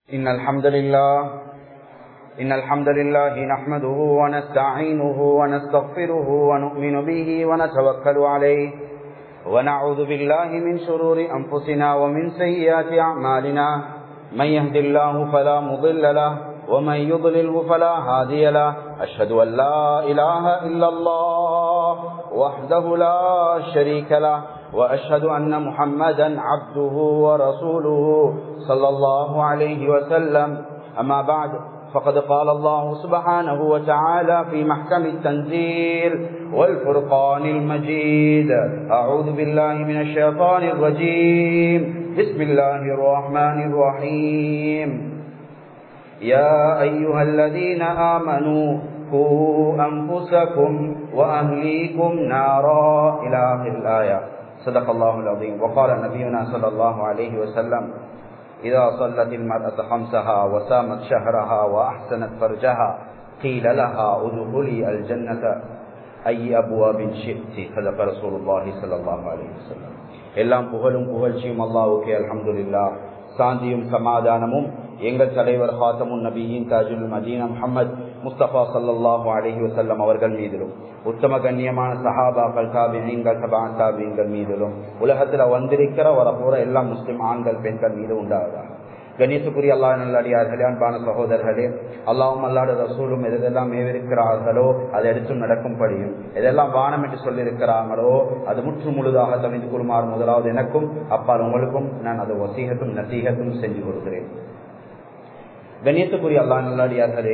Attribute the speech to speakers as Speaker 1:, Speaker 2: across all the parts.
Speaker 1: إن الحمد لله إن الحمد لله نحمده ونستعينه ونستغفره ونؤمن به ونتوكل عليه ونعوذ بالله من شرور أنفسنا ومن سيئات أعمالنا من يهد الله فلا مضل له ومن يضلله فلا هادي له أشهد أن لا إله إلا الله وحده لا شريك له وأشهد أن محمدا عبده ورسوله صلى الله عليه وسلم أما بعد فقد قال الله سبحانه وتعالى في محكم التنزيل والفرقان المجيد أعوذ بالله من الشيطان الرجيم بسم الله الرحمن الرحيم يا أيها الذين آمنوا قوا أنفسكم وأهليكم نارا إلى آخر الآية صدق الله العظيم وقال نبينا صلى الله عليه وسلم إذا صلت المرأة خمسها وسامت شهرها وأحسنت فرجها قيل لها ادخلي الجنة أي أبواب شئت صدق رسول الله صلى الله عليه وسلم எல்லாம் புகழும் புகழ்ச்சியும் அல்லாவுக்கே அல்ஹம்துலில்லா சாந்தியும் சமாதானமும் எங்கள் தலைவர் ஹாத்தமுன் நபியின் தாஜுல் மதீனா முகமது முஸ்தபா சல்லாஹூ அலஹி வசல்லம் அவர்கள் மீதிலும் உத்தம கண்ணியமான சஹாபாக்கள் தாபியங்கள் சபா தாபியங்கள் மீதிலும் உலகத்துல வந்திருக்கிற வரப்போற எல்லா முஸ்லிம் ஆண்கள் பெண்கள் மீது உண்டாவதாக கணேசுக்குரிய அல்லா நல்லடியார்களே அன்பான சகோதரர்களே அல்லாவும் அல்லாட ரசூலும் எதெல்லாம் மேவிருக்கிறார்களோ அதை எடுத்தும் நடக்கும்படியும் எதெல்லாம் வானம் என்று சொல்லியிருக்கிறாங்களோ அது முற்று முழுதாக தவிந்து கொள்ளுமாறு முதலாவது எனக்கும் அப்பால் உங்களுக்கும் நான் அதை வசீகத்தும் நசீகத்தும் செஞ்சு கொடுக்கிறேன் கணியத்துக்குரிய அல்லா நல்லடியார்களே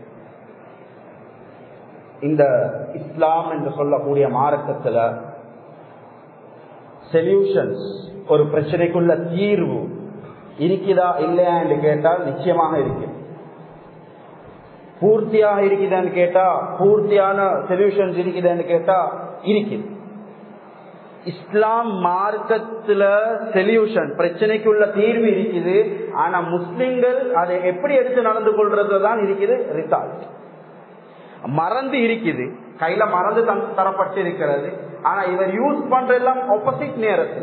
Speaker 1: இந்த இஸ்லாம் என்று சொல்லக்கூடிய மார்க்கத்துல சொல்யூஷன்ஸ் ஒரு பிரச்சனைக்குள்ள தீர்வு இருக்குதா இல்லையா என்று கேட்டால் நிச்சயமாக இருக்கு பூர்த்தியாக இருக்குதான்னு கேட்டா பூர்த்தியான சொல்யூஷன்ஸ் இருக்குதான்னு கேட்டா இருக்குது இஸ்லாம் மார்க்கத்துல சொல்யூஷன் பிரச்சனைக்குள்ள தீர்வு இருக்குது ஆனா முஸ்லிம்கள் அதை எப்படி எடுத்து நடந்து கொள்றது தான் இருக்குது ரிசால்ட் மறந்து இருக்குது கையில மறந்து தரப்பட்டு இருக்கிறது ஆனா இவர் யூஸ் பண்ற எல்லாம் ஆப்போசிட் நேரத்துல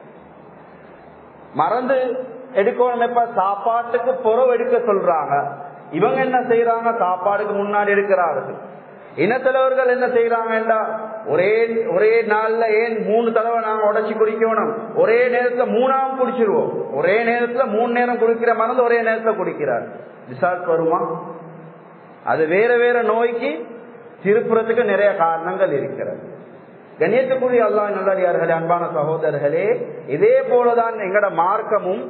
Speaker 1: மறந்து எடுக்கணும் எப்ப சாப்பாட்டுக்கு புறவு எடுக்க சொல்றாங்க இவங்க என்ன செய்யறாங்க சாப்பாடுக்கு முன்னாடி எடுக்கிறார்கள் இனத்தலைவர்கள் என்ன செய்யறாங்க ஒரே ஒரே நாள்ல ஏன் மூணு தடவை நாங்க உடச்சி குடிக்கணும் ஒரே நேரத்துல மூணாவும் குடிச்சிருவோம் ஒரே நேரத்துல மூணு நேரம் குடிக்கிற மறந்து ஒரே நேரத்துல குடிக்கிறார் ரிசால்ட் வருமா அது வேற வேற நோய்க்கு திருப்புறத்துக்கு நிறைய காரணங்கள் இருக்கிறது கணியத்துக்குரிய அல்லா நல்லடியார்களே அன்பான சகோதரர்களே இதே போலதான் எங்கட மார்க்கமும்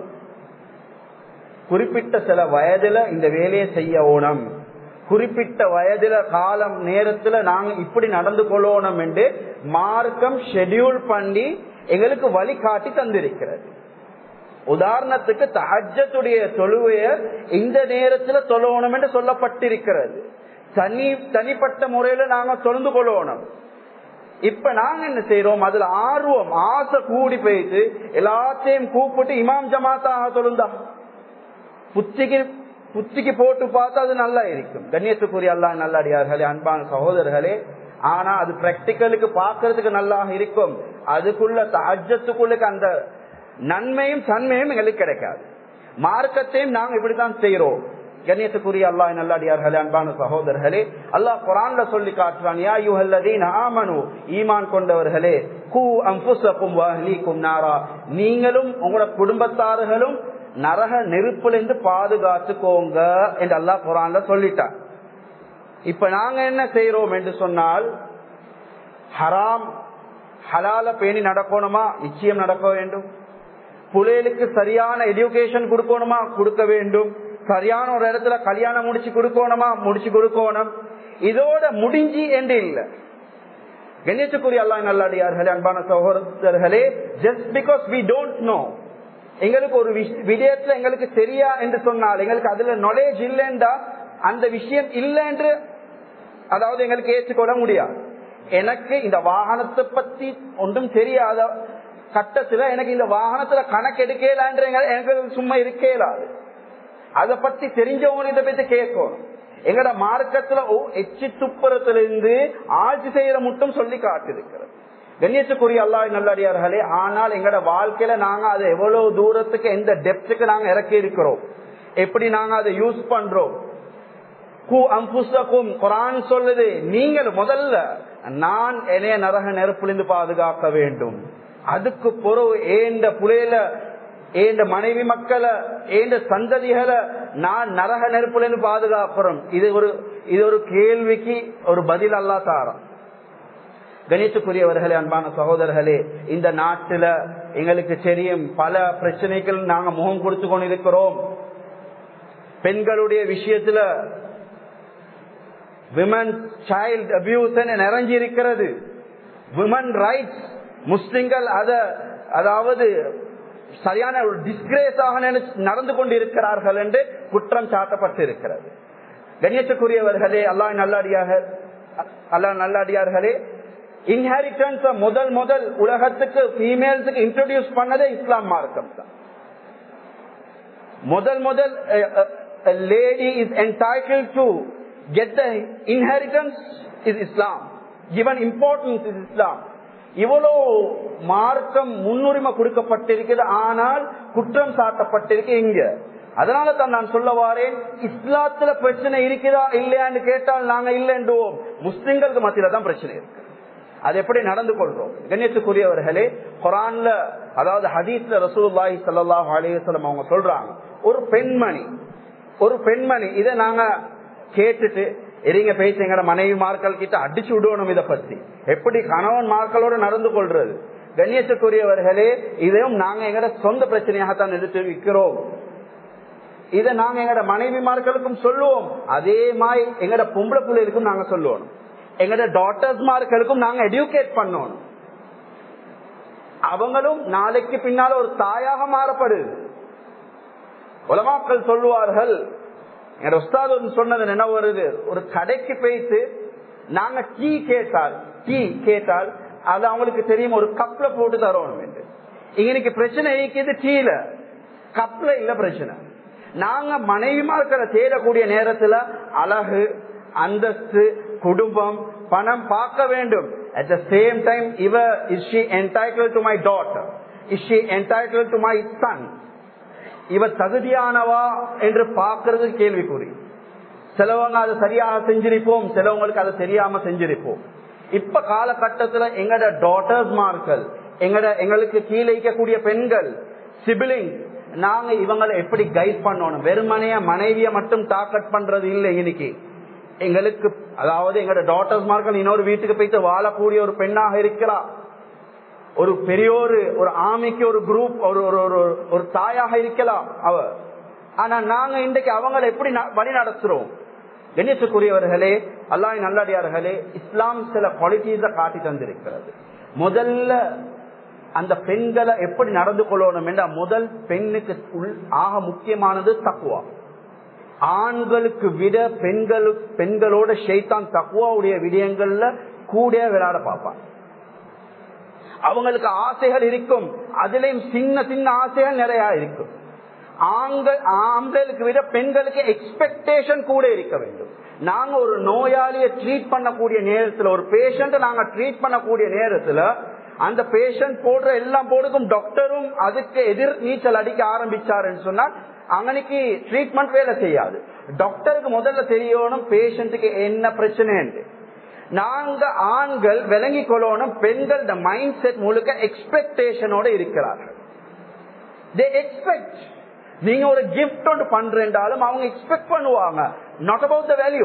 Speaker 1: குறிப்பிட்ட சில வயதுல இந்த வேலையை செய்ய ஓணும் குறிப்பிட்ட வயதுல காலம் நேரத்துல நாங்க இப்படி நடந்து கொள்ளணும் என்று மார்க்கம் ஷெடியூல் பண்ணி எங்களுக்கு வழிகாட்டி தந்திருக்கிறது உதாரணத்துக்கு தஹஜத்துடைய தொழுவைய இந்த நேரத்துல தொழணும் என்று சொல்லப்பட்டிருக்கிறது தனி தனிப்பட்ட முறையில நாங்க தொழுந்து கொள்ளணும் இப்ப நாங்க என்ன செய்யறோம் அதுல ஆர்வம் ஆசை கூடி போயிட்டு எல்லாத்தையும் கூப்பிட்டு இமாம் ஜமாத்தாக தொழுந்தா புத்திக்கு புத்திக்கு போட்டு பார்த்தா அது நல்லா இருக்கும் கண்ணியத்துக்குரிய அல்லா நல்லடியார்களே அன்பான சகோதரர்களே ஆனா அது பிராக்டிக்கலுக்கு பாக்குறதுக்கு நல்லா இருக்கும் அதுக்குள்ள தஜத்துக்குள்ளுக்கு அந்த நன்மையும் தன்மையும் எங்களுக்கு கிடைக்காது மார்க்கத்தையும் நாங்க இப்படித்தான் செய்யறோம் கண்ணியத்துக்குரிய அல்லாஹ் நல்லடியார்களே அன்பான சகோதரர்களே அல்லாஹ் குரான்ல சொல்லி காட்டுறான் ஆமனு ஈமான் கொண்டவர்களே கூ அம்புசக்கும் வாஹ்லீக்கும் நாரா நீங்களும் உங்களோட குடும்பத்தார்களும் நரக நெருப்பிலிருந்து பாதுகாத்துக்கோங்க என்று அல்லாஹ் குரான்ல சொல்லிட்டான் இப்ப நாங்க என்ன செய்யறோம் என்று சொன்னால் ஹராம் ஹலால பேணி நடக்கணுமா நிச்சயம் நடக்க வேண்டும் புலைகளுக்கு சரியான எஜுகேஷன் கொடுக்கணுமா கொடுக்க வேண்டும் சரியான ஒரு இடத்துல கல்யாணம் முடிச்சு கொடுக்கணுமா முடிச்சு கொடுக்கணும் இதோட முடிஞ்சு என்று இல்லை கணேசக்குரிய அல்லா நல்லடியார்களே அன்பான சகோதரர்களே just because we don't know எங்களுக்கு ஒரு விடயத்துல எங்களுக்கு சரியா என்று சொன்னால் எங்களுக்கு அதுல நாலேஜ் இல்லைன்றா அந்த விஷயம் இல்லை என்று அதாவது எங்களுக்கு ஏற்றுக்கொள்ள முடியாது எனக்கு இந்த வாகனத்தை பத்தி ஒன்றும் தெரியாத கட்டத்துல எனக்கு இந்த வாகனத்துல கணக்கு எடுக்கலான்ற எனக்கு சும்மா இருக்கலாது அதை பத்தி தெரிஞ்சவங்க பத்தி கேட்கணும் எங்கட மார்க்கத்துல எச்சு துப்புரத்துல இருந்து ஆட்சி செய்யற மட்டும் சொல்லி காட்டிருக்கிறது கண்ணியத்துக்குரிய அல்லாஹ் நல்லடியார்களே ஆனால் எங்கட வாழ்க்கையில நாங்க அதை எவ்வளவு தூரத்துக்கு எந்த டெப்த்துக்கு நாங்க இறக்கி இருக்கிறோம் எப்படி நாங்க அதை யூஸ் பண்றோம் குரான் சொல்லுது நீங்கள் முதல்ல நான் என்னைய நரக நெருப்பிலிருந்து பாதுகாக்க வேண்டும் அதுக்கு பொறவு ஏண்ட புலையில ஏண்ட மனைவி மக்களை ஏண்ட சந்ததிகளை நான் நரக நெருப்புலேருந்து பாதுகாக்கிறோம் இது ஒரு இது ஒரு கேள்விக்கு ஒரு பதில் அல்லா தாரம் கணித்துக்குரியவர்களே அன்பான சகோதரர்களே இந்த நாட்டுல எங்களுக்கு தெரியும் பல பிரச்சனைகள் நாங்க முகம் கொடுத்து கொண்டிருக்கிறோம் பெண்களுடைய விஷயத்துல விமன் சைல்ட் அபியூஸ் நிறைஞ்சி இருக்கிறது விமன் ரைட்ஸ் முஸ்லிம்கள் அத அதாவது சரியான ஒரு டிஸ்கிரேஸாக நடந்து கொண்டிருக்கிறார்கள் என்று குற்றம் சாட்டப்பட்டு இருக்கிறது கண்ணியத்துக்குரியவர்களே அல்லாஹ் நல்லடியாக அல்லாஹ் நல்லடியார்களே இன்ஹெரிட்டன்ஸ் முதல் முதல் உலகத்துக்கு ஃபீமேல்ஸுக்கு இன்ட்ரோடியூஸ் பண்ணதே இஸ்லாம் மார்க்கம் தான் முதல் முதல் lady is entitled to get the inheritance is Islam given importance is islam இவ்வளோ மார்க்கம் முன்னுரிமை கொடுக்கப்பட்டிருக்கிறது ஆனால் குற்றம் சாட்டப்பட்டிருக்கு இங்க அதனால தான் நான் சொல்ல வாரேன் இஸ்லாத்துல பிரச்சனை இருக்குதா இல்லையான்னு கேட்டால் நாங்க இல்லைன்றுவோம் முஸ்லிம்களுக்கு மத்தியில தான் பிரச்சனை இருக்கு அது எப்படி நடந்து கொள்றோம் கண்ணியத்துக்குரியவர்களே குரான்ல அதாவது ஹதீஸ்ல ரசூல்லாஹி சல்லாஹ் அலிவசலம் அவங்க சொல்றாங்க ஒரு பெண்மணி ஒரு பெண்மணி இதை நாங்க கேட்டுட்டு எரிங்க பேசி எங்கட மனைவி மார்கள் கிட்ட அடிச்சு விடணும் இதை பத்தி எப்படி கணவன் மார்களோட நடந்து கொள்றது கண்ணியத்துக்குரியவர்களே இதையும் நாங்க எங்கட சொந்த பிரச்சனையாகத்தான் எடுத்து விற்கிறோம் இதை நாங்க எங்கட மனைவிமார்களுக்கும் சொல்லுவோம் அதே மாதிரி எங்கட பொம்பளை பிள்ளைகளுக்கும் நாங்க சொல்லுவோம் எங்கட டாட்டர்ஸ் மார்களுக்கும் நாங்க எடியூகேட் பண்ணணும் அவங்களும் நாளைக்கு பின்னால ஒரு தாயாக மாறப்படுது உலமாக்கள் சொல்லுவார்கள் எங்க உஸ்தாத் சொன்னது என்ன வருது ஒரு கடைக்கு போயிட்டு நாங்க டீ கேட்டால் டீ கேட்டால் அது அவங்களுக்கு தெரியும் ஒரு கப்ல போட்டு தரணும் என்று இன்னைக்கு பிரச்சனை இருக்குது டீல கப்ல இல்ல பிரச்சனை நாங்க மனைவிமார்களை தேடக்கூடிய நேரத்துல அழகு அந்தஸ்து குடும்பம் பணம் பார்க்க வேண்டும் at the same time இவ is she entitled to my daughter is she entitled to my son இவ தகுதியானவா என்று பார்க்கறது கேள்விக்குறி சிலவங்க அதை சரியாக செஞ்சிருப்போம் சிலவங்களுக்கு அதை தெரியாம செஞ்சிருப்போம் இப்ப காலகட்டத்துல எங்கட டாட்டர்ஸ் மார்கள் எங்கட எங்களுக்கு கீழே இருக்கக்கூடிய பெண்கள் சிபிலிங் நாங்க இவங்களை எப்படி கைட் பண்ணணும் வெறுமனைய மனைவிய மட்டும் டாக்கட் பண்றது இல்லை இன்னைக்கு எங்களுக்கு அதாவது எங்களோட டாட்டர்ஸ் மார்கள் இன்னொரு வீட்டுக்கு போயிட்டு வாழக்கூடிய ஒரு பெண்ணாக இருக்கிறா ஒரு பெரியோரு ஒரு ஆமைக்கு ஒரு குரூப் ஒரு ஒரு தாயாக இருக்கலாம் அவ ஆனா நாங்க இன்றைக்கு அவங்களை எப்படி வழி நடத்துறோம் கணேசக்குரியவர்களே அல்லாஹ் நல்லடியார்களே இஸ்லாம் சில குவாலிட்டிஸ காட்டி தந்திருக்கிறது முதல்ல அந்த பெண்களை எப்படி நடந்து கொள்ளணும் என்ற முதல் பெண்ணுக்கு ஆக முக்கியமானது தக்குவா ஆண்களுக்கு விட பெண்களுக்கு பெண்களோட ஷைத்தான் தக்குவாவுடைய விடயங்கள்ல கூட விளையாட பார்ப்பான் அவங்களுக்கு ஆசைகள் இருக்கும் அதுலயும் சின்ன சின்ன ஆசைகள் நிறைய இருக்கும் ஆண்கள் ஆண்களுக்கு விட பெண்களுக்கு எக்ஸ்பெக்டேஷன் கூட இருக்க வேண்டும் நாங்க ஒரு நோயாளியை ட்ரீட் பண்ணக்கூடிய நேரத்துல ஒரு பேஷண்ட் நாங்க ட்ரீட் பண்ணக்கூடிய நேரத்துல அந்த பேஷண்ட் போடுற எல்லாம் போடுக்கும் டாக்டரும் அதுக்கு எதிர் நீச்சல் அடிக்க ஆரம்பிச்சாருன்னு சொன்னால் அவனுக்கு ட்ரீட்மெண்ட் வேலை செய்யாது டாக்டருக்கு முதல்ல தெரியணும் பேஷண்ட்டுக்கு என்ன பிரச்சனை நாங்க ஆண்கள் விளங்கி கொள்ளணும் பெண்கள் மைண்ட் செட் முழுக்க எக்ஸ்பெக்டேஷனோட இருக்கிறார்கள் தே எக்ஸ்பெக்ட் நீங்க ஒரு கிஃப்ட் ஒன்று பண்றேன்டாலும் அவங்க எக்ஸ்பெக்ட் பண்ணுவாங்க not about the value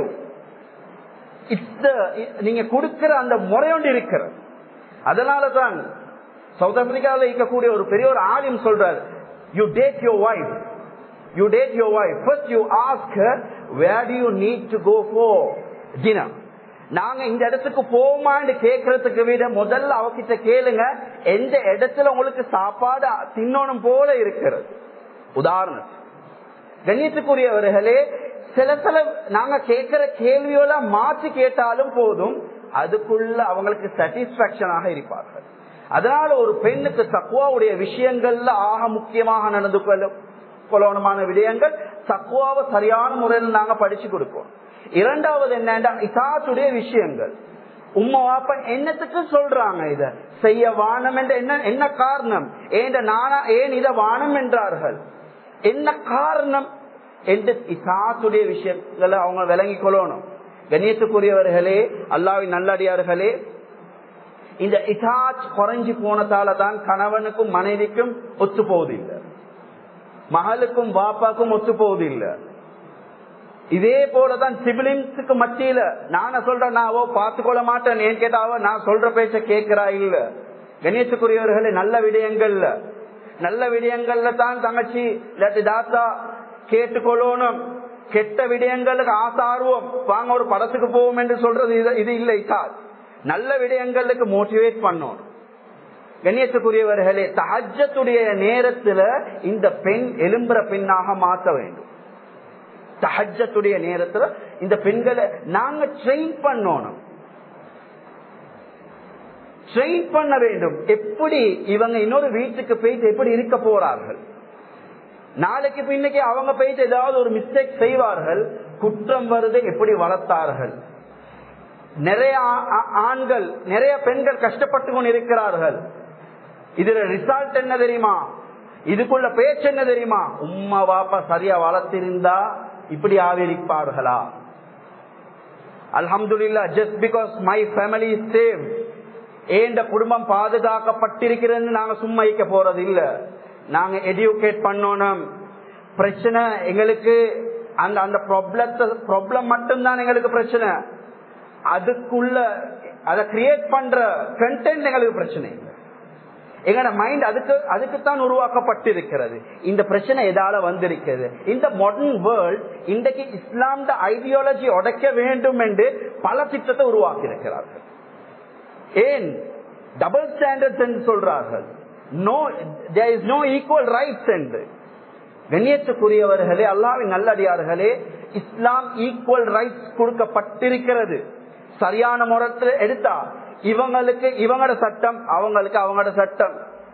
Speaker 1: it's நீங்க கொடுக்கிற அந்த முறையொண்டு இருக்கிறது அதனாலதான் சவுத் ஆப்பிரிக்காவில் இருக்கக்கூடிய ஒரு பெரிய ஒரு ஆலிம் சொல்றாரு you date your wife you date your wife first you ask where do you need to go for dinner நாங்க இந்த இடத்துக்கு போமான்னு கேட்கறதுக்கு விட முதல்ல அவகிட்ட கேளுங்க எந்த இடத்துல உங்களுக்கு சாப்பாடு தின்னணும் போல இருக்கிறது உதாரணம் கண்ணியத்துக்குரியவர்களே சில சில நாங்க கேட்கிற கேள்வியெல்லாம் மாற்றி கேட்டாலும் போதும் அதுக்குள்ள அவங்களுக்கு சாட்டிஸ்பாக்சனாக இருப்பார்கள் அதனால ஒரு பெண்ணுக்கு தக்குவாவுடைய விஷயங்கள்ல ஆக முக்கியமாக நடந்து கொள்ள கொள்ளணுமான விடயங்கள் தக்குவாவை சரியான முறையில் நாங்க படிச்சு கொடுப்போம் இரண்டாவது என்னன்னா இசாத்துடைய விஷயங்கள் உம்மா வாப்பா என்னத்துக்கு சொல்றாங்க இத செய்ய வானம் என்ற என்ன என்ன காரணம் ஏன் நானா ஏன் இத வானம் என்றார்கள் என்ன காரணம் என்று இசாத்துடைய விஷயங்களை அவங்க விளங்கிக் கொள்ளணும் கண்ணியத்துக்குரியவர்களே அல்லாவின் நல்லடியார்களே இந்த இசாத் குறைஞ்சு போனதால தான் கணவனுக்கும் மனைவிக்கும் ஒத்து போவதில்லை மகளுக்கும் பாப்பாக்கும் ஒத்து போவதில்லை இதே போலதான் சிபிலிம்ஸுக்கு மத்தியில நான சொல்றேன் நான் அவ பார்த்துக்கொள்ள மாட்டேன் ஏன் கேட்டாவ நான் சொல்ற பேச்ச கேட்கிறா இல்ல கணேசக்குரியவர்களே நல்ல விடயங்கள்ல நல்ல விடயங்கள்ல தான் தங்கச்சி இல்லாட்டி தாத்தா கேட்டுக்கொள்ளணும் கெட்ட விடயங்களுக்கு ஆசாருவோம் வாங்க ஒரு படத்துக்கு போவோம் என்று சொல்றது இது- இது இல்லை சார் நல்ல விடயங்களுக்கு மோட்டிவேட் பண்ணணும் கண்ணியத்துக்குரியவர்களே தஹஜத்துடைய நேரத்துல இந்த பெண் எலும்புற பெண்ணாக மாற்ற வேண்டும் தஹஜத்துடைய நேரத்துல இந்த பெண்களை நாங்க ட்ரெயின் பண்ணணும் ட்ரெயின் பண்ண வேண்டும் எப்படி இவங்க இன்னொரு வீட்டுக்கு போயிட்டு எப்படி இருக்க போறார்கள் நாளைக்கு பின்னைக்கு அவங்க போயிட்டு ஏதாவது ஒரு மிஸ்டேக் செய்வார்கள் குற்றம் வருது எப்படி வளர்த்தார்கள் நிறைய ஆ- ஆ- ஆண்கள் நிறைய பெண்கள் கஷ்டப்பட்டு கொண்டு இருக்கிறார்கள் இதுல ரிசல்ட் என்ன தெரியுமா இதுக்குள்ள பேச்சு என்ன தெரியுமா உம்மா வாப்பா சரியா வளர்த்திருந்தா இப்படி ஆவிரிப்பார்களா அல்ஹம்துலில்லா just because my family is save ஏண்ட குடும்பம் பாதுகாக்கப்பட்டிருக்கிறதுன்னு நாங்க சும்மா வைக்க போறது இல்ல நாங்க எடியூகேட் பண்ணணும் பிரச்சனை எங்களுக்கு அந்த அந்த ப்ராப்ளத்தை ப்ராப்ளம் மட்டும்தான் எங்களுக்கு பிரச்சனை அதுக்குள்ள அதை கிரியேட் பண்ற கண்டென்ட் எங்களுக்கு பிரச்சனை இல்லை எங்களோட மைண்ட் அதுக்கு அதுக்குத்தான் உருவாக்கப்பட்டிருக்கிறது இந்த பிரச்சனை எதால வந்திருக்கிறது இந்த மாடர்ன் வேர்ல்ட் இன்றைக்கு இஸ்லாம்ட ஐடியாலஜி உடைக்க வேண்டும் என்று பல திட்டத்தை உருவாக்கி இருக்கிறார்கள் ஏன் டபுள் ஸ்டாண்டர்ட்ஸ் என்று சொல்றார்கள் no there is no equal rights என்று கண்ணியத்துக்குரியவர்களே அல்லாவின் நல்லடியார்களே இஸ்லாம் ஈக்குவல் ரைட்ஸ் கொடுக்கப்பட்டிருக்கிறது சரியான முறத்தில் எடுத்தா இவங்களுக்கு இவங்களோட சட்டம் அவங்களுக்கு அவங்களோட சட்டம்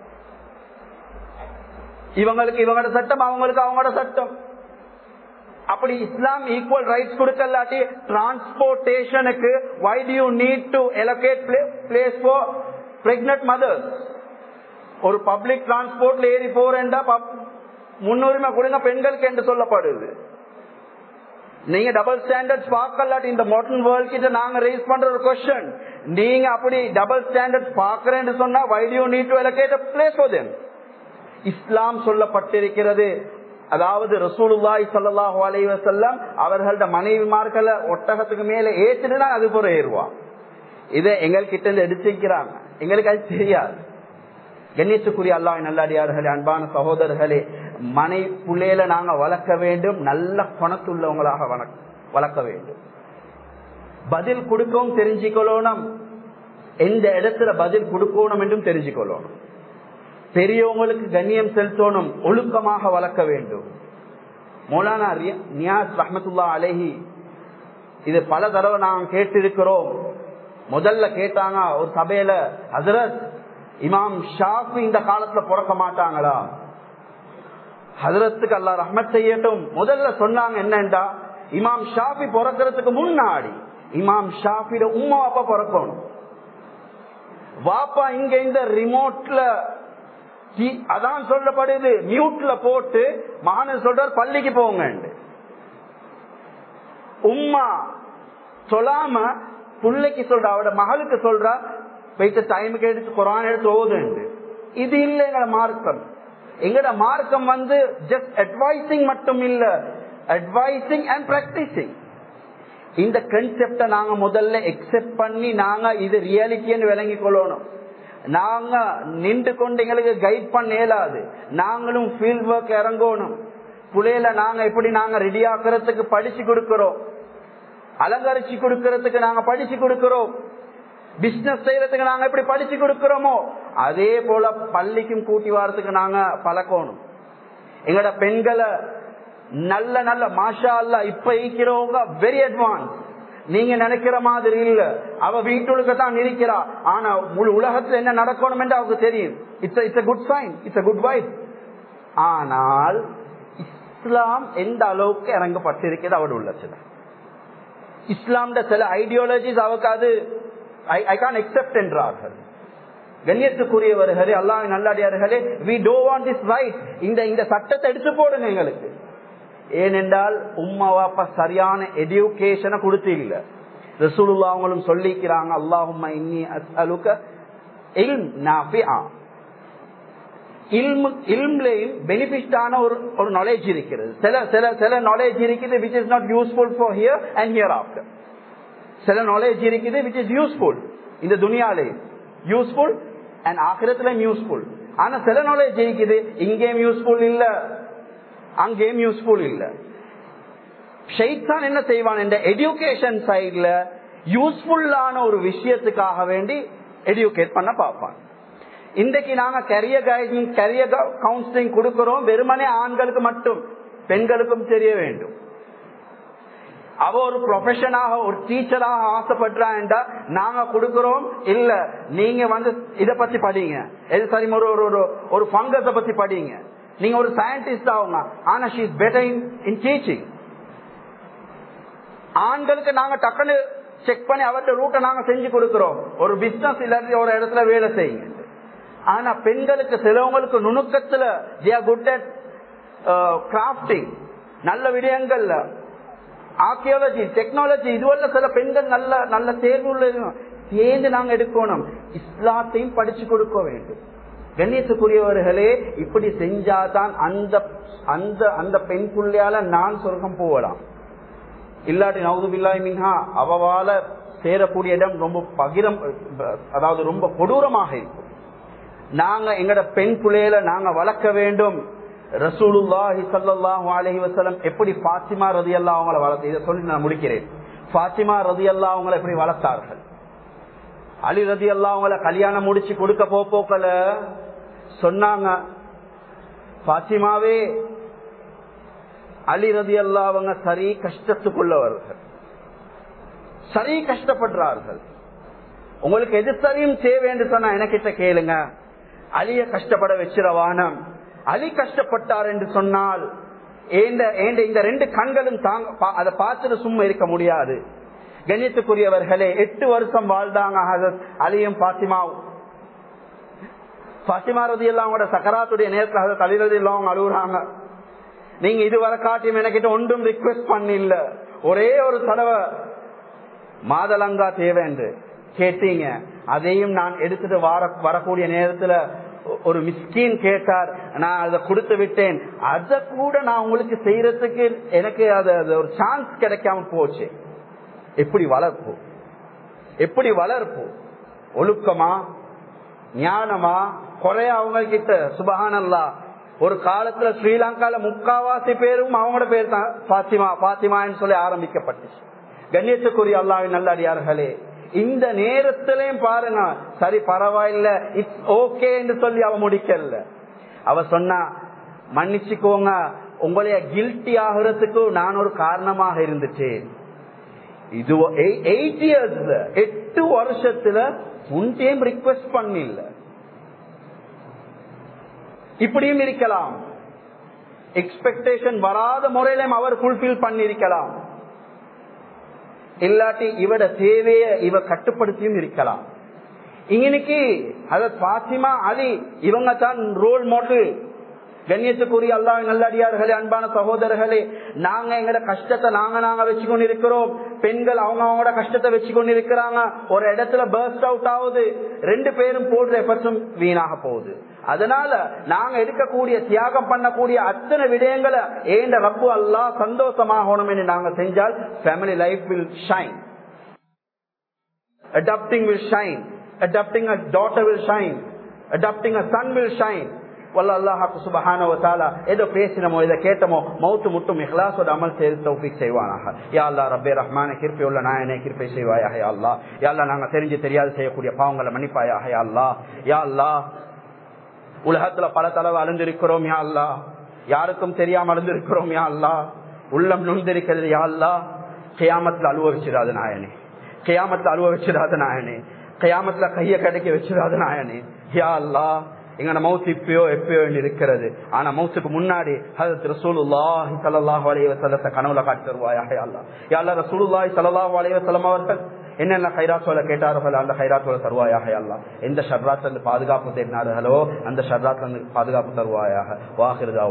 Speaker 1: இவங்களுக்கு இவங்களோட சட்டம் அவங்களுக்கு அவங்களோட சட்டம் அப்படி இஸ்லாம் ஈக்குவல் ரைட்ஸ் கொடுக்கலாட்டி டிரான்ஸ்போர்டேஷனுக்கு why do you need to allocate place for pregnant mothers ஒரு பப்ளிக் டிரான்ஸ்போர்ட்ல ஏறி போறேன்டா பப்- முன்னுரிமை கொடுங்க பெண்களுக்கு என்று சொல்லப்படுது நீங்க டபுள் ஸ்டாண்டர்ட்ஸ் பார்க்கலாட்டி இந்த மாடர்ன் வேர்ல்ட் கிட்ட நாங்க ரைஸ் பண்ற ஒரு கொஸ்டின் நீங்க அப்படி டபுள் ஸ்டாண்டர்ட்ஸ் பார்க்கறேன்னு சொன்னா why do you need to allocate place for them இஸ்லாம் சொல்லப்பட்டிருக்கிறது அதாவது ரசூலுல்லாஹி ஸல்லல்லாஹு அலைஹி வஸல்லம் அவர்களோட மனைவிமார்களை ஒட்டகத்துக்கு மேல ஏத்தினா அது போற ஏறுவா இதை எங்கள் கிட்ட இருந்து எடுத்துக்கிறாங்க எங்களுக்கு அது தெரியாது கண்ணியத்துக்குரிய அல்லாஹ் நல்லடியார்களே அன்பான சகோதரர்களே மனை புள்ளையில நாங்க வளர்க்க வேண்டும் நல்ல பணத்துள்ளவங்களாக வளர்க்க- வளர்க்க வேண்டும் பதில் கொடுக்கவும் தெரிஞ்சுக்கொள்ளணும் எந்த இடத்துல பதில் கொடுக்கணும் என்றும் தெரிஞ்சுக்கொள்ளணும் பெரியவங்களுக்கு கண்ணியம் செலுத்தணும் ஒழுக்கமாக வளர்க்க வேண்டும் மௌலானா ரியா- நியாஸ் ரஹமத்துல்லா அலைஹி இது பல தடவை நாங்க கேட்டிருக்கிறோம் முதல்ல கேட்டாங்க ஒரு சபையில ஹசரத் இமாம் ஷாஃபி இந்த காலத்துல பிறக்க மாட்டாங்களா ஹசரத்துக்கு அல்லா ரஹ்மத் செய்யட்டும் முதல்ல சொன்னாங்க என்னண்டா இமாம் ஷாஃபி பிறக்கிறதுக்கு முன்னாடி இமாம் ஷாஃபியோட உம்மா அப்பா பிறக்கணும் வாப்பா இங்க இந்த ரிமோட்ல கி- அதான் சொல்லப்படுது மியூட்ல போட்டு மகன் சொல்றார் பள்ளிக்கு போங்க உம்மா சொல்லாம புள்ளைக்கு சொல்ற அவட மகளுக்கு சொல்றா போயிட்டு டைமுக்கு எடுத்து குரான் எடுத்து ஓதுண்டு இது இல்ல எங்கட மார்க்கம் எங்கட மார்க்கம் வந்து ஜஸ்ட் அட்வைசிங் மட்டும் இல்ல அட்வைசிங் அண்ட் பிராக்டிசிங் இந்த கன்செப்ட நாங்க முதல்ல எக்ஸெப்ட் பண்ணி நாங்க இது ரியாலிட்டின்னு விளங்கி கொள்ளணும் நாங்க நின்று கொண்டு எங்களுக்கு கைட் பண்ண இயலாது நாங்களும் ஃபீல்ட் ஒர்க் இறங்கணும் புள்ளையில நாங்க எப்படி நாங்க ரெடி ஆக்குறதுக்கு படிச்சு கொடுக்கிறோம் அலங்கரிச்சு கொடுக்கறதுக்கு நாங்க படிச்சு கொடுக்கிறோம் பிசினஸ் செய்யறதுக்கு நாங்க எப்படி படிச்சு கொடுக்கிறோமோ அதே போல பள்ளிக்கும் கூட்டி வாரத்துக்கு நாங்க பழக்கணும் எங்கட பெண்களை நல்ல நல்ல மாஷா அல்லா இப்ப இருக்கிறவங்க வெரி அட்வான்ஸ் நீங்க நினைக்கிற மாதிரி இல்ல அவ வீட்டுக்கு தான் இருக்கிறா ஆனா முழு உலகத்துல என்ன நடக்கணும் என்று அவருக்கு தெரியும் it's it's good sign it's good wife ஆனால் இஸ்லாம் எந்த அளவுக்கு இறங்கப்பட்டிருக்கிறது அவருடைய உள்ளத்துல இஸ்லாம்ட சில ஐடியாலஜிஸ் அவருக்கு அது ஐ கான் எக்ஸெப்ட் என்றார்கள் கண்ணியத்துக்குரியவர்களே அல்லாஹ் நல்லடியார்களே we do want this right இந்த இந்த சட்டத்தை எடுத்து போடுங்க எங்களுக்கு ஏனென்றால் உம்மா வாப்பா சரியான எடியூகேஷனை கொடுத்து இல்ல ரசூலுல்லா அவங்களும் சொல்லிக்கிறாங்க அல்லாஹும்மா இன்னி அஸ்அலுக இல்ம் நாஃபிஆ இல்ம்லையும் பெனிஃபிட்டான ஒரு ஒரு நாலேஜ் இருக்கிறது சில சில சில நாலேஜ் இருக்குது which is not useful for here and hereafter சில நாலேஜ் இருக்குது விச் இஸ் யூஸ்ஃபுல் இந்த துனியாலே யூஸ்ஃபுல் அண்ட் ஆக்கிரத்திலும் யூஸ்ஃபுல் ஆனா சில நாலேஜ் இருக்குது இங்கேயும் யூஸ்ஃபுல் இல்ல அங்கேயும் யூஸ்ஃபுல் இல்ல ஷைத்தான் என்ன செய்வான் இந்த எஜுகேஷன் சைட்ல யூஸ்ஃபுல்லான ஒரு விஷயத்துக்காக வேண்டி எஜுகேட் பண்ண பார்ப்பான் இன்றைக்கு நாங்க கரியர் கைடிங் கரியர் கவுன்சிலிங் கொடுக்கிறோம் வெறுமனே ஆண்களுக்கு மட்டும் பெண்களுக்கும் தெரிய வேண்டும் அவ ஒரு ப்ரொஃபஷனாக ஒரு டீச்சராக ஆசைப்படுறான்டா நாங்க கொடுக்கிறோம் இல்ல நீங்க வந்து இத பத்தி படிங்க எது சரி ஒரு ஒரு ஒரு ஒரு ஃபங்கஸ பத்தி படிங்க நீங்க ஒரு சயின்டிஸ்ட் ஆகுங்க ஆனா she is better in in teaching ஆண்களுக்கு நாங்க டக்குன்னு செக் பண்ணி அவர்கிட்ட ரூட்டை நாங்க செஞ்சு கொடுக்கிறோம் ஒரு பிசினஸ் இல்லாட்டி ஒரு இடத்துல வேலை செய்யுங்க ஆனா பெண்களுக்கு சிலவங்களுக்கு நுணுக்கத்துல குட் அட் கிராஃப்டிங் நல்ல விடயங்கள்ல ஆர்கியாலஜி டெக்னாலஜி இதுவல்ல சில பெண்கள் நல்ல நல்ல தேர்வு சேர்ந்து நாங்க எடுக்கணும் இஸ்லாத்தையும் படிச்சு கொடுக்க வேண்டும் கண்ணியத்துக்குரியவர்களே இப்படி செஞ்சாதான் அந்த அந்த அந்த பெண் புள்ளையால நான் சொர்க்கம் போகலாம் இல்லாட்டி நவுது பில்லாய் மின்ஹா அவவால சேரக்கூடிய இடம் ரொம்ப பகிரம் அதாவது ரொம்ப கொடூரமாக இருக்கும் நாங்க எங்கட பெண் பிள்ளையில நாங்க வளர்க்க வேண்டும் ரசூலுல்லாஹி சல்லாஹு அலஹி வசலம் எப்படி பாத்திமா ரதி அல்லா அவங்கள வளர்த்து இதை சொல்லி நான் முடிக்கிறேன் பாத்திமா ரதி அல்லா அவங்கள எப்படி வளர்த்தார்கள் அலி ரதி அல்லா அவங்கள கல்யாணம் முடிச்சு கொடுக்க போக்கல சொன்னாங்க பாத்திமாவே அலி ரதி அல்லா அவங்க சரி கஷ்டத்துக்குள்ளவர்கள் சரி கஷ்டப்படுறார்கள் உங்களுக்கு எது சரியும் தேவை என்று சொன்னா எனக்கிட்ட கேளுங்க அலிய கஷ்டப்பட வச்சிரவானம் அலி கஷ்டப்பட்டார் என்று சொன்னால் இந்த ரெண்டு கண்களும் தாங்க அதை பார்த்துட்டு சும்மா இருக்க முடியாது கண்ணியத்துக்குரியவர்களே எட்டு வருஷம் வாழ்ந்தாங்க அலியும் பாத்திமாவும் பாத்திமா ரதி எல்லாம் அவங்களோட சக்கராத்துடைய நேரத்தில் அதை தலைரதி எல்லாம் அவங்க அழுகுறாங்க நீங்க இதுவரை காட்டியும் எனக்கிட்ட ஒன்றும் ரிக்வெஸ்ட் பண்ணல ஒரே ஒரு தடவை மாதளங்கா தேவை என்று கேட்டீங்க அதையும் நான் எடுத்துட்டு வர வரக்கூடிய நேரத்துல ஒரு மிஸ்கின் கேட்டார் நான் அதை கொடுத்து விட்டேன் அதை கூட நான் உங்களுக்கு செய்யறதுக்கு எனக்கு அது ஒரு சான்ஸ் கிடைக்காம போச்சு எப்படி வளர்ப்பு எப்படி வளர்ப்பு ஒழுக்கமா ஞானமா குறைய அவங்க கிட்ட சுபகானல்லா ஒரு காலத்துல ஸ்ரீலங்கால முக்காவாசி பேரும் அவங்களோட பேர் தான் பாத்திமா பாத்திமான்னு சொல்லி ஆரம்பிக்கப்பட்டுச்சு கண்ணியத்துக்குரிய அல்லாவின் நல்லடியார்களே இந்த நேரத்திலையும் பாருங்க சரி பரவாயில்ல இட்ஸ் ஓகே என்று சொல்லி அவ முடிக்கல அவ சொன்னா மன்னிச்சுக்கோங்க உங்களைய கில்ட்டி ஆகிறதுக்கு நான் ஒரு காரணமாக இருந்துட்டேன் இது எயிட் இயர்ஸ்ல எட்டு வருஷத்துல உன்டையும் ரிக்வெஸ்ட் பண்ணல இப்படியும் இருக்கலாம் எக்ஸ்பெக்டேஷன் வராத முறையிலும் அவர் ஃபுல்பில் பண்ணிருக்கலாம் இல்லாட்டி இவட தேவைய இவ கட்டுப்படுத்தியும் இருக்கலாம் இன்னைக்கு அத பாத்திமா அலி இவங்க தான் ரோல் மாடல் கண்ணியத்துக்குரிய அல்லா நல்லடியார்களே அன்பான சகோதரர்களே நாங்க எங்கட கஷ்டத்தை நாங்க நாங்க வச்சு கொண்டு இருக்கிறோம் பெண்கள் அவங்க அவங்களோட கஷ்டத்தை வச்சு கொண்டு இருக்கிறாங்க ஒரு இடத்துல பர்ஸ்ட் அவுட் ஆகுது ரெண்டு பேரும் போடுற எஃபர்ட்ஸும் வீணாக போகுது அதனால நாங்க எடுக்கக்கூடிய தியாகம் பண்ணக்கூடிய அத்தனை விடயங்களை ஏண்ட ரப்பு அல்லா சந்தோஷமாகணும் என்று நாங்க செஞ்சால் family life will shine adopting will shine adopting a daughter will shine adopting a son will shine வல்ல அல்லாஹாக்கு சுபஹான வத்தாலா ஏதோ பேசினமோ இதை கேட்டமோ மௌத்து முட்டும் இஹ்லாசோட அமல் செய்து தௌஃபிக் செய்வானாக யா அல்லா ரப்பே ரஹ்மான கிருப்பை உள்ள நாயனே கிருப்பை செய்வாயாக யா அல்லா யா அல்லா நாங்க தெரிஞ்சு தெரியாது செய்யக்கூடிய பாவங்களை மன்னிப்பாயாக யா அல்லா யா அல்லா உலகத்துல பல தடவை அழுந்திருக்கிறோம் யா அல்லா யாருக்கும் தெரியாம அழுந்திருக்கிறோம் யா அல்லா உள்ளம் நுழ்ந்திருக்கிறது யா அல்லா கியாமத்துல அழுவ வச்சிடாது நாயனே கியாமத்துல அழுவ வச்சிடாத நாயனே கியாமத்துல கைய கிடைக்க வச்சிடாத நாயனே யா அல்லா எங்க மவுத்து இப்பயோ எப்பயோ இருக்கிறது ஆனா மவுத்துக்கு முன்னாடி ஹதரத் ரசூலுல்லாஹி ஸல்லல்லாஹு அலைஹி வஸல்லத்தை கனவுல காட்டி தருவாயாக யா அல்லாஹ் யா அல்லாஹ் ரசூலுல்லாஹி ஸல்லல்லாஹு அலைஹி வஸல்லம் அவர்கள் என்னென்ன கைராத்தோல கேட்டார்களோ அந்த கைராத்தோல தருவாயாக யா அல்லாஹ் எந்த ஷர்ராத்துல இருந்து பாதுகாப்பு தேடினார்களோ அந்த ஷர்ராத்துல இருந்து பாதுகாப்பு தருவாயாக வாஹிருதா